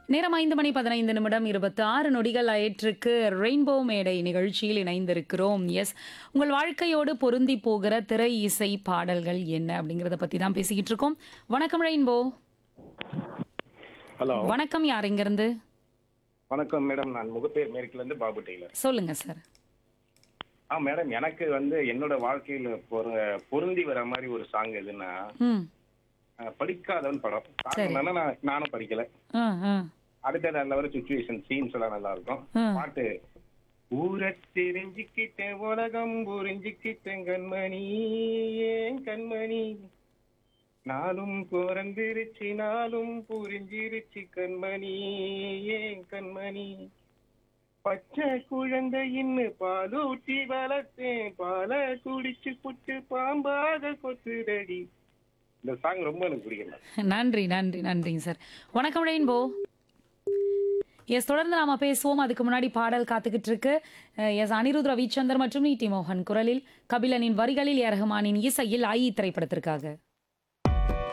நேரம் ஐந்து மணி பதினைந்து நிமிடம் இருபத்தி ஆறு நொடிகள் ஆயிற்றுக்கு ரெயின்போ மேடை நிகழ்ச்சியில் இணைந்திருக்கிறோம் எஸ் உங்கள் வாழ்க்கையோடு பொருந்தி போகிற திரை இசை பாடல்கள் என்ன அப்படிங்கறத பத்தி தான் பேசிக்கிட்டு இருக்கோம் வணக்கம் ரெயின்போ ஹலோ வணக்கம் யார் இங்கிருந்து வணக்கம் மேடம் நான் முகப்பேர் மேற்குல இருந்து பாபு டெய்லர் சொல்லுங்க சார் ஆ மேடம் எனக்கு வந்து என்னோட வாழ்க்கையில பொரு- பொருந்தி வர மாதிரி ஒரு சாங் எதுன்னா ம் அஹ், படிக்காதவன் படம் காரணம் என்னன்னா, நான் நானும் படிக்கல ஆ ஆ அடுத்த நல்ல ஒரு சுச்சுவேஷன் சீன்ஸ் எல்லாம் நல்லா இருக்கும் ஆ. பாட்டு ஊரை தெரிஞ்சுக்கிட்டேன் உலகம் புரிஞ்சுக்கிட்டேன் கண்மணி ஏன் கண்மணி நாளும் பிறந்திருச்சு நாளும் புரிஞ்சிருச்சு கண்மணி ஏன் கண்மணி பச்சை குழந்தையின்னு பாலூட்டி வளர்த்தேன் பாலை குடிச்சு புட்டு பாம்பாக கொத்துதடி இந்த சாங் ரொம்ப எனக்கு பிடிக்கும் நன்றி நன்றி நன்றிங்க சார் வணக்கம் ரெயின்போ எஸ் தொடர்ந்து நாம பேசுவோம் அதுக்கு முன்னாடி பாடல் காத்துக்கிட்டு இருக்கு எஸ் அனிருத் ரவிச்சந்தர் மற்றும் நீட்டி மோகன் குரலில் கபிலனின் வரிகளில் ஏ ரஹ்மானின் இசையில் ஐ திரைப்படத்திற்காக